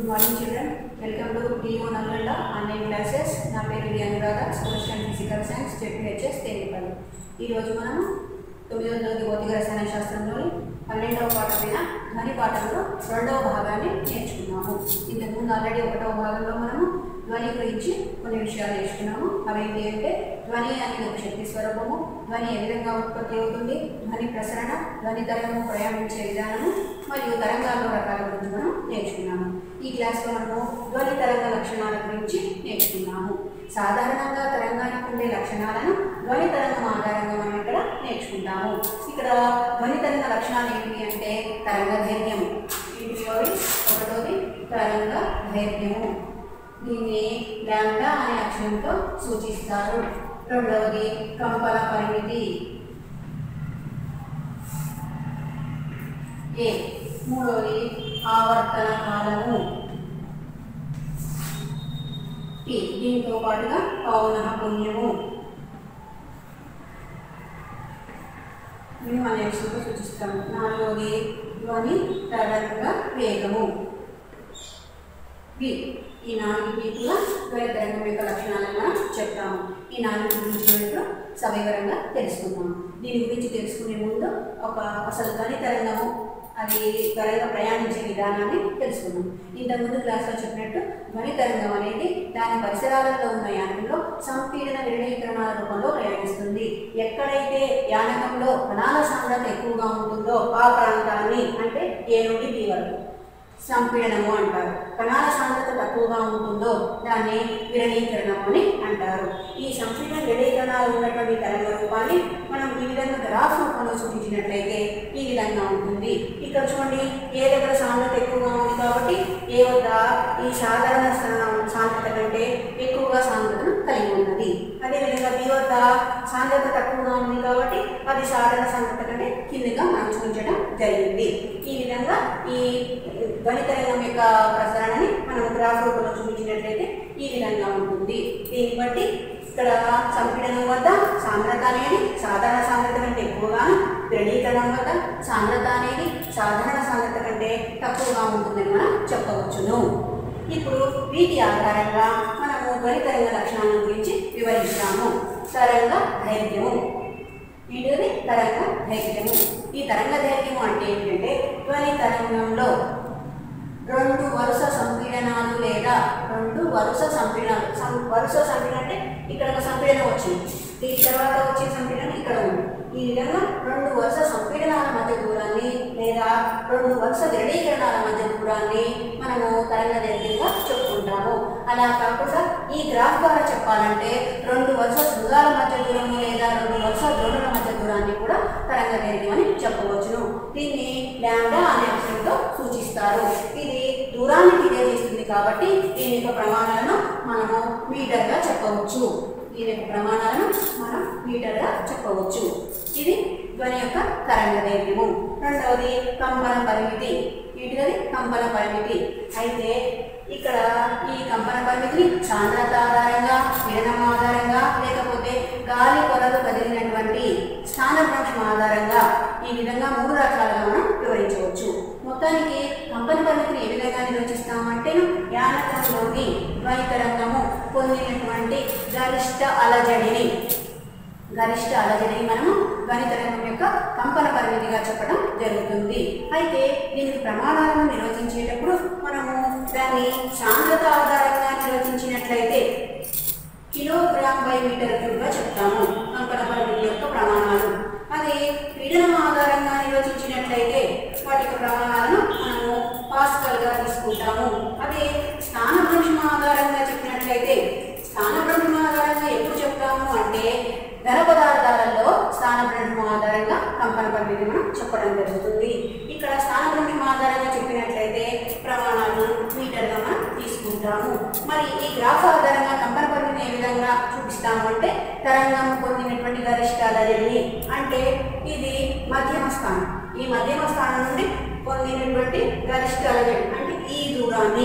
good morning children welcome to TO Nalgonda online classes నా పేరు V Anuradha social and physical science ZPHS Telipalli ఈరోజు మనము తొమ్మిదవ తరగతి భౌతిక రసాయన శాస్త్రంలోని పన్నెండవ పాఠమైన ధ్వని పాఠంలో రెండవ భాగాన్ని నేర్చుకున్నాము ఇంతకుముందు ఆల్రెడీ ఒకటవ భాగంలో మనము ధ్వని గురించి కొన్ని విషయాలు నేర్చుకున్నాము అవి ఏంటి అంటే ధ్వని అనేది ఒక శక్తి స్వరూపము ధ్వని ఏ విధంగా ఉత్పత్తి అవుతుంది ధ్వని ప్రసరణ ధ్వని తరంగము ప్రయాణించే విధానము మరియు తరంగాల రకాల గురించి మనం నేర్చుకున్నాము ఈ క్లాస్లో మనము ధ్వని తరంగ లక్షణాల గురించి నేర్చుకున్నాము సాధారణంగా తరంగానికి ఉండే లక్షణాలను ధ్వని తరంగం ఆధారంగా మనం ఇక్కడ నేర్చుకుంటాము ఇక్కడ ధ్వని తరంగ లక్షణాలు ఏంటి అంటే తరంగ ధైర్యము ఇంటిలోని ఒకటోది తరంగ ధైర్యము దీన్ని లాండా అనే అక్షరంతో సూచిస్తారు రెండవది కంపన పరిమితి ఏ మూడవది ఆవర్తన కాలము టి దీంతో పాటుగా పౌన పుణ్యము మేము అనే విషయంతో సూచిస్తాము నాలుగవది ధ్వని తరంగ వేగము వి ఈ నాలుగు వీకుల ధ్వని తరంగం యొక్క లక్షణాలను మనం చెప్తాము ఈ నాలుగు గురించి మనం ఇప్పుడు సవివరంగా తెలుసుకుందాం దీని గురించి తెలుసుకునే ముందు ఒక అసలు ధ్వని తరంగము అది త్వరగా ప్రయాణించే విధానాన్ని తెలుసుకుందాం ఇంతకుముందు క్లాస్లో చెప్పినట్టు ధ్వని తరంగం అనేది దాని పరిసరాలలో ఉన్న యానంలో సంపీడన విరణీకరణాల రూపంలో ప్రయాణిస్తుంది ఎక్కడైతే యానకంలో కణాల సాంద్రత ఎక్కువగా ఉంటుందో ఆ ప్రాంతాన్ని అంటే ఏ నుండి బి వరకు సంపీడనము అంటారు కణాల సాంద్రత తక్కువగా ఉంటుందో దాన్ని విరణీకరణము అని అంటారు ఈ సంపీడన విరణీకరణాలు ఉన్నటువంటి తరంగ రూపాన్ని మనం ఈ విధంగా గ్రాఫ్ రూపంలో చూపించినట్లయితే ఈ విధంగా ఉంటుంది ఇక్కడ చూడండి ఏ దగ్గర సాంద్రత ఎక్కువగా ఉంది కాబట్టి ఏ వద్ద ఈ సాధారణ సా- సాంద్రత కంటే ఎక్కువగా సాంద్రతను కలిగి ఉన్నది అదేవిధంగా బి వద్ద సాంద్రత తక్కువగా ఉంది కాబట్టి అది సాధారణ సాంద్రత కంటే కిందగా మనం చూపించడం జరిగింది ఈ విధంగా ఈ ధ్వని తరంగం యొక్క ప్రసరణని మనం గ్రాఫ్ రూపంలో చూపించినట్లయితే ఈ విధంగా ఉంటుంది దీన్ని బట్టి ఇక్కడ సంపీడనం వద్ద సాంద్రత అనేది సాధారణ సాంద్రత కంటే ఎక్కువగా దృఢీకరణం వద్ద సాంద్రత అనేది సాధారణ సాంద్రత కంటే తక్కువగా ఉంటుందని మనం చెప్పవచ్చును ఇప్పుడు వీటి ఆధారంగా మనము ధ్వని తరంగ లక్షణాల గురించి వివరిస్తాము తరంగ ధైర్యము ఏంటిది తరంగ ధైర్యము ఈ తరంగ ధైర్యము అంటే ఏంటంటే ధ్వని తరంగంలో రెండు వరుస సంపీడనాలు లేదా రెండు వరుస సంపీడనాలు సం- వరుస సంపీడనం అంటే ఇక్కడ ఒక సంపీడనం వచ్చింది దీని తర్వాత వచ్చే సంపీడనం ఇక్కడ ఉంది ఈ విధంగా రెండు వరుస సంపీడనాల మధ్య దూరాన్ని లేదా రెండు వరుస దృఢీకరణాల మధ్య దూరాన్ని మనము తరంగ దైర్ఘ్యంగా చెప్పుకుంటాము అలా కాకుండా ఈ గ్రాఫ్ ద్వారా చెప్పాలంటే రెండు వరుస శృంగాల మధ్య దూరము లేదా రెండు వరుస ద్రోణుల మధ్య దూరాన్ని కూడా తరంగ దైర్ఘ్యం అని చెప్పవచ్చును దీన్ని లాండా అనే అక్షరంతో సూచిస్తారు ఇది దూరాన్ని తెలియజేస్తుంది కాబట్టి దీని యొక్క ప్రమాణాలను మనము మీటర్గా చెప్పవచ్చు దీని యొక్క ప్రమాణాలను మనం మీటర్గా చెప్పవచ్చు ఇది ధ్వని యొక్క తరంగ దైర్ఘ్యము రెండవది కంపన పరిమితి ఏంటిది కంపన పరిమితి అయితే ఇక్కడ ఈ కంపన పరిమితిని సాంద్రత ఆధారంగా పీడనం ఆధారంగా లేకపోతే గాలి పొరలు కదిలినటువంటి స్థానభ్రంశం ఆధారంగా ఈ విధంగా మూడు రకాలుగా మనం వివరించవచ్చు మొత్తానికి కంపన పరిమితిని ఏ విధంగా నిర్వచిస్తామంటే యానకంలోని ధ్వని తరంగము పొందినటువంటి గరిష్ట అలజడిని గరిష్ట అలజడిని మనము ధ్వని తరంగం యొక్క కంపన పరిమితిగా చెప్పడం జరుగుతుంది అయితే దీనికి ప్రమాణాలను నిర్వచించేటప్పుడు మనము దాన్ని సాంద్రత ఆధారంగా నిర్వచించినట్లయితే కిలోగ్రామ్ బై మీటర్ క్యూబ్గా చెప్తాము కంపన పరిమితి యొక్క ప్రమాణాలు అదే పీడనం ఆధారంగా నిర్వచించినట్లయితే వాటి యొక్క ప్రమాణాలను మనము పాస్కల్గా తీసుకుంటాము అదే స్థానభ్రంశం ఆధారంగా చెప్పినట్లయితే స్థానభ్రంశం ఆధారంగా ఎప్పుడు చెప్తాము అంటే ఘన పదార్థాలలో స్థానభ్రంశం ఆధారంగా కంపన పరిమితి మనం చెప్పడం జరుగుతుంది ఇక్కడ స్థానభ్రంశం ఆధారంగా చెప్పినట్లయితే ప్రమాణాలు మీటర్గా మనం తీసుకుంటాము మరి ఈ గ్రాఫ్ ఆధారంగా కంపన పరిమితిని ఏ విధంగా చూపిస్తాము అంటే తరంగం పొందినటువంటి గరిష్ట అలజడిని అంటే ఇది మధ్యమ స్థానం ఈ మధ్యమ స్థానం నుండి పొందినటువంటి గరిష్ట అలజడి అంటే ఈ దూరాన్ని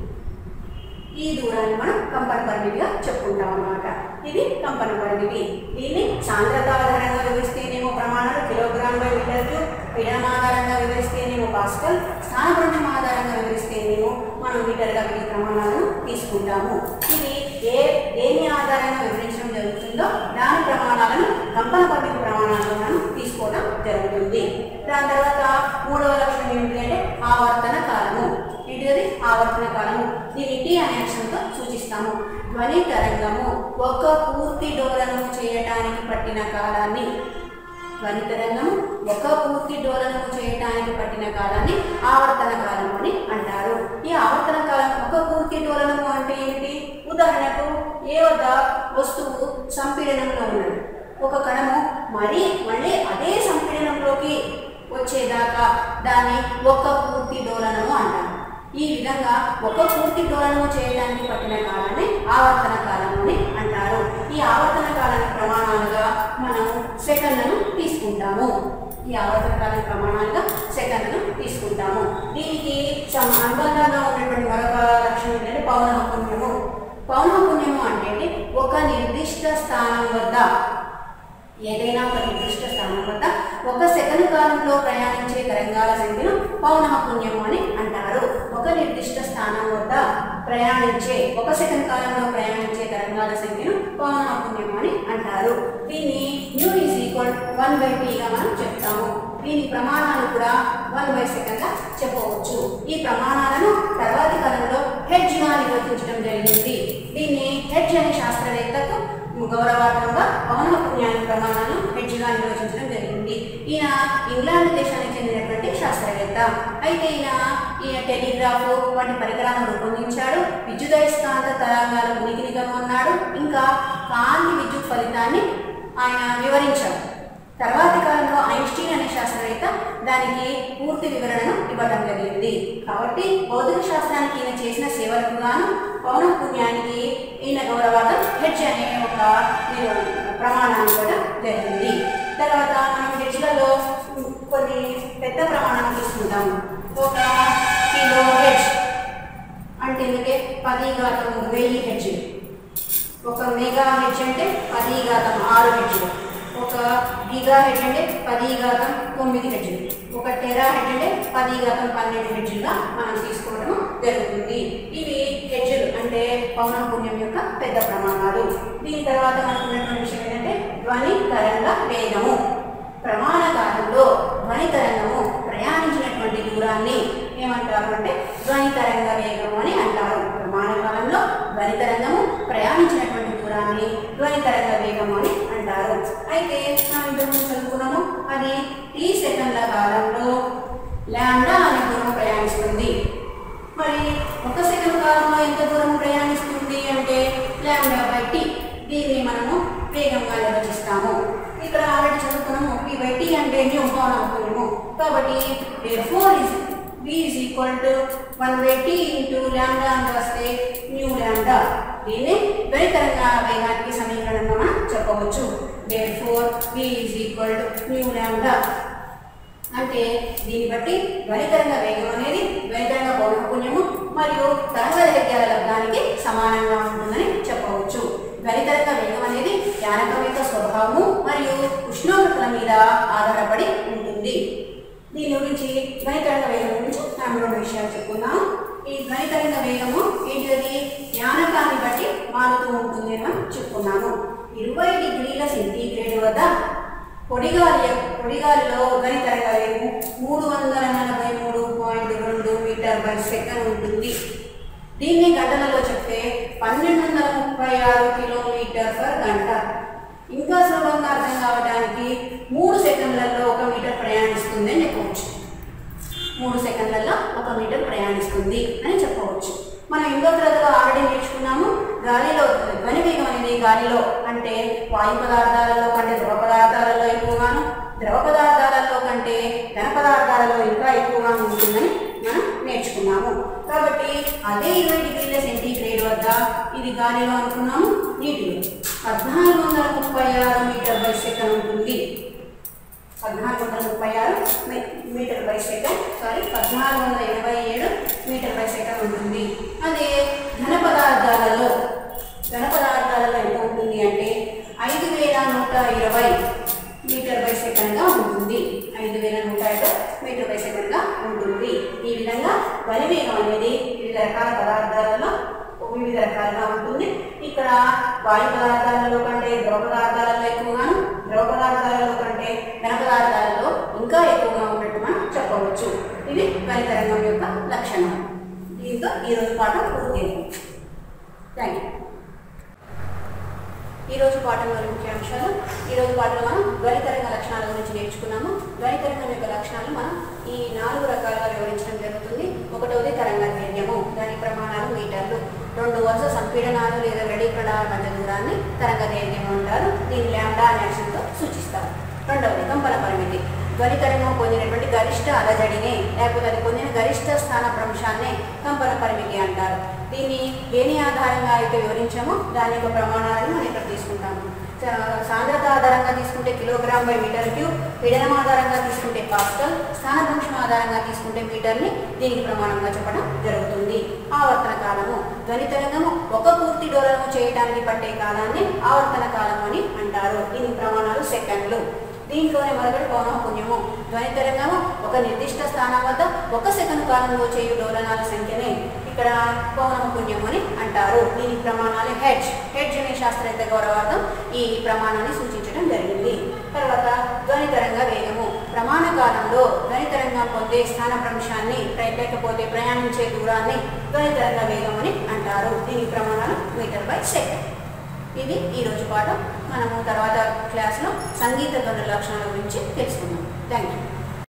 ఈ దూరాన్ని మనం కంపన పరిమితిగా చెప్పుకుంటాం అన్నమాట ఇది కంపన పరిమితి దీన్ని సాంద్రత ఆధారంగా వివరిస్తేనేమో ప్రమాణాలు కిలోగ్రామ్ బై మీటర్ క్యూబ్ పీడనం ఆధారంగా వివరిస్తేనేమో పాస్కల్ స్థానభ్రంశం ఆధారంగా వివరిస్తేనేమో మనం మీటర్గా ఈ ప్రమాణాలను తీసుకుంటాము ఇది ఏ దేని ఆధారంగా వివరించడం జరుగుతుందో దాని ప్రమాణాలను కంపన పరిమితి ప్రమాణాలను మనం తీసుకోవడం జరుగుతుంది దాని తర్వాత మూడవ లక్షణం ఏమిటి అంటే ఆవర్తన కాలము ఏంటిది ఆవర్తన కాలము దీన్ని టీ అనే అక్షరంతో సూచిస్తాము ధ్వని తరంగము ఒక పూర్తి డోలనము చేయటానికి పట్టిన కాలాన్ని ధ్వని తరంగము ఒక పూర్తి డోలనము చేయటానికి పట్టిన కాలాన్ని ఆవర్తన కాలం అని అంటారు ఈ ఆవర్తన కాలం ఒక పూర్తి డోలనము అంటే ఏమిటి ఉదాహరణకు ఏ వద్ద వస్తువు సంపీడనంలో ఉన్నది ఒక కణము మరీ మళ్ళీ అదే సంపీడనంలోకి వచ్చేదాకా దాన్ని ఒక పూర్తి డోలనము అంటారు ఈ విధంగా ఒక పూర్తి డోలనము చేయడానికి పట్టిన కాలాన్ని ఆవర్తన కాలము అని అంటారు ఈ ఆవర్తన కాలాన్ని ప్రమాణాలుగా మనము సెకండ్లను తీసుకుంటాము ఈ ఆవర్తన కాలం ప్రమాణాలుగా సెకండ్లను తీసుకుంటాము దీనికి సమ అనుబంధంగా ఉన్నటువంటి మరొక లక్షణం ఏంటంటే పౌనఃపుణ్యము పౌనఃపుణ్యము అంటే ఒక నిర్దిష్ట స్థానం వద్ద ఏదైనా ఒక నిర్దిష్ట స్థానం వద్ద ఒక సెకండ్ కాలంలో ప్రయాణించే తరంగాల సంఖ్యను పౌనఃపుణ్యము అని అంటారు ఒక నిర్దిష్ట స్థానం వద్ద ప్రయాణించే ఒక సెకండ్ కాలంలో ప్రయాణించే తరంగాల సంఖ్యను పౌనఃపుణ్యము అని అంటారు దీన్ని nu is equal one by టీగా మనం చెప్తాము దీని ప్రమాణాలు కూడా వన్ బై సెకండ్గా చెప్పవచ్చు ఈ ప్రమాణాలను తర్వాతి కాలంలో హెడ్జ్గా నిర్వచించడం జరిగింది దీన్ని హెడ్జ్ అనే శాస్త్రవేత్తకు గౌరవార్థంగా పౌనఃపుణ్యాన్ని ప్రమాణాలను హెడ్జ్గా నిర్వచించడం జరిగింది ఈయన ఇంగ్లాండ్ దేశానికి చెందినటువంటి శాస్త్రవేత్త అయితే ఈయన ఈయన టెలిగ్రాఫ్ వంటి పరికరాలను రూపొందించాడు విద్యుదయస్కాంత తరంగాల ఉనికిని కనుగొన్నాడు ఇంకా కాంతి విద్యుత్ ఫలితాన్ని ఆయన వివరించాడు తర్వాతి కాలంలో ఐన్స్టీన్ అనే శాస్త్రవేత్త దానికి పూర్తి వివరణను ఇవ్వడం జరిగింది కాబట్టి భౌతిక శాస్త్రానికి ఈయన చేసిన సేవలకు గాను పౌనఃపుణ్యానికి ఈయన గౌరవార్థం హెచ్ అనే ఒక నిరు- ప్రమాణాన్ని కూడా జరిగింది తర్వాత మనం హెచ్లలో కొన్ని పెద్ద ప్రమాణాలు తీసుకుంటాము ఒక కిలో హెచ్ అంటే ఏంటంటే పది ఘాతం వెయ్యి హెచ్ ఒక మెగా హెచ్ అంటే పది ఘాతం ఆరు హెచ్లు ఒక గిగా హెచ్ అంటే పది ఘాతం తొమ్మిది హెచ్లు ఒక టెరా హెచ్ అంటే పది ఘాతం పన్నెండు హెచ్లుగా మనం తీసుకోవడం జరుగుతుంది ఇవి హెచ్లు అంటే పౌనఃపుణ్యం యొక్క పెద్ద ప్రమాణాలు దీని తర్వాత మనకు ఉన్నటువంటి విషయం ఏంటంటే ధ్వని తరంగ వేగము ప్రమాణ కాలంలో ధ్వని తరంగము ప్రయాణించినటువంటి దూరాన్ని ఏమంటారు అంటే ధ్వని తరంగ వేగము అని అంటారు ప్రమాణ కాలంలో ధ్వని తరంగము ప్రయాణించినటువంటి దూరాన్ని ధ్వని తరంగ వేగము అని అంటారు అయితే మనం ఇంతకుముందు చదువుకున్నాము అది టీ సెకండ్ల కాలంలో ల్యాండా అనే దూరం ప్రయాణిస్తుంది మరి ఒక సెకండ్ కాలంలో ఎంత దూరం ప్రయాణిస్తుంది అంటే ల్యాండా బై టీ దీన్ని మనము వేగంగా నిర్వచిస్తాము ఇక్కడ ఆల్రెడీ చదువుకున్నాము పి బై టీ అంటే న్యూ పౌనఃపుణ్యము కాబట్టి four is v is equal to 1 by t into lambda అని వస్తే న్యూ ల్యాండా దీన్ని గణితరంగా వేగానికి సమీకరణంగా మనం చెప్పవచ్చు therefore v is equal to nu lambda అంటే దీన్ని బట్టి గణితరంగ వేగం అనేది గణితరంగ పౌనఃపుణ్యము మరియు తరంగ దైర్ఘ్యాల లబ్ధానికి సమానంగా ఉంటుందని చెప్పవచ్చు గణితరంగ వేగం అనేది యానకం యొక్క స్వభావము మరియు ఉష్ణోగ్రతల మీద ఆధారపడి ఉంటుంది దీని గురించి ధ్వనితరంగ వేగం గురించి మనం రెండు విషయాలు చెప్పుకుందాం ఈ ధ్వనితరంగ వేగము ఏంటిది యానకాన్ని బట్టి మారుతూ ఉంటుంది అని మనం చెప్పుకున్నాము ఇరవై డిగ్రీల సెంటీగ్రేడ్ వద్ద పొడిగాలి పొడిగాలిలో ధ్వనితరంగ వేగము మూడు వందల నలభై మూడు పాయింట్ రెండు మీటర్ బై సెకండ్ ఉంటుంది దీన్ని గంటలలో చెప్తే పన్నెండు వందల ముప్పై ఆరు కిలోమీటర్ పర్ గంట ఇంకా సులభంగా అర్థం కావడానికి మూడు సెకండ్లలో ఒక మీటర్ ప్రయాణిస్తుంది అని చెప్పవచ్చు మూడు సెకండ్లలో ఒక మీటర్ ప్రయాణిస్తుంది అని చెప్పవచ్చు మనం ఇంకో తరగతిలో ఆల్రెడీ నేర్చుకున్నాము గాలిలో ధ్వని వేగం అనేది గాలిలో అంటే వాయు పదార్థాలలో కంటే ద్రవ పదార్థాలలో ఎక్కువగాను ద్రవ పదార్థాలలో కంటే ఘన పదార్థాలలో ఇంకా ఎక్కువగా ఉంటుందని మనం నేర్చుకున్నాము కాబట్టి అదే ఇరవై డిగ్రీల సెంటీగ్రేడ్ వద్ద ఇది గాలిలో అనుకున్నాము నీటిలో పద్నాలుగు వందల ముప్పై ఆరు మీటర్ బై సెకండ్ ఉంటుంది పద్నాలుగు వందల ముప్పై ఆరు మీ- మీటర్ బై సెకండ్ సారీ పద్నాలుగు వందల ఇరవై ఏడు మీటర్ బై సెకండ్ ఉంటుంది అదే ఘన పదార్థాలలో ఘన పదార్థాలలో ఎంత ఉంటుంది అంటే ఐదు వేల నూట ఇరవై మీటర్ బై సెకండ్గా ఉంటుంది ఐదు వేల నూట ఇరవై మీటర్ బై సెకండ్గా ఉంటుంది ఈ విధంగా ధ్వని వేగం అనేది వివిధ రకాల పదార్థాలలో వివిధ రకాలుగా ఉంటుంది ఇక్కడ వాయు పదార్థాలలో కంటే ద్రవ పదార్థాలలో ఎక్కువగాను ద్రవ పదార్థాలలో కంటే ఘన పదార్థాలలో ఇంకా ఎక్కువగా ఉన్నట్టు మనం చెప్పవచ్చు ఇది ధ్వని తరంగం యొక్క లక్షణం దీంతో ఈరోజు పాఠం పూర్తయింది థ్యాంక్ యూ ఈరోజు పాఠంలోని ముఖ్యాంశాలు ఈరోజు పాఠంలో మనం ధ్వని తరంగ లక్షణాల గురించి నేర్చుకున్నాము ధ్వని తరంగం యొక్క లక్షణాలు మనం ఈ నాలుగు రకాలుగా వివరించడం జరుగుతుంది ఒకటవది తరంగ ధైర్యము దాని ప్రమాణాలు మీటర్లు రెండు వరుస సంపీడనాలు లేదా వెడీకరణాల మధ్య దూరాన్ని తరంగ ధైర్యం అంటారు దీన్ని ల్యాండా అనే అక్షరంతో సూచిస్తారు రెండవది కంపన పరిమితి ధ్వని తరంగం పొందినటువంటి గరిష్ట అలజడిని లేకపోతే అది పొందిన గరిష్ట స్థాన భ్రంశాన్నే కంపన పరిమితి అంటారు దీన్ని దేని ఆధారంగా అయితే వివరించామో దాని యొక్క ప్రమాణాలను మనం ఇక్కడ తీసుకుంటాము సా- సాంద్రత ఆధారంగా తీసుకుంటే కిలోగ్రామ్ బై మీటర్ క్యూబ్ పీడనం ఆధారంగా తీసుకుంటే పాస్కల్ స్థానభ్రంశం ఆధారంగా తీసుకుంటే మీటర్ని దీనికి ప్రమాణంగా చెప్పడం జరుగుతుంది ఆవర్తన కాలము ధ్వని తరంగము ఒక పూర్తి డోలనము చేయడానికి పట్టే కాలాన్ని ఆవర్తన కాలం అని అంటారు దీని ప్రమాణాలు సెకండ్లు దీంట్లోనే మొదటి పౌనఃపుణ్యము ధ్వని తరంగము ఒక నిర్దిష్ట స్థానం వద్ద ఒక సెకండ్ కాలంలో చేయు డోలనాల సంఖ్యనే ఇక్కడ పౌనఃపుణ్యము అని అంటారు దీని ప్రమాణాలు హెడ్జ్ హెడ్జ్ అనే శాస్త్రవేత్త గౌరవార్థం ఈ ప్రమాణాన్ని సూచించడం జరిగింది తర్వాత ధ్వని తరంగ వేగము ప్రమాణ కాలంలో ధ్వని తరంగం పొందే స్థాన భ్రంశాన్ని ప్ర- లేకపోతే ప్రయాణించే దూరాన్ని ధ్వని తరంగ వేగం అని అంటారు దీని ప్రమాణాలు మీటర్ బై సెకండ్ ఇది ఈరోజు పాఠం మనము తర్వాత క్లాస్లో సంగీత ధ్వనుల లక్షణాల గురించి తెలుసుకుందాం థ్యాంక్ యూ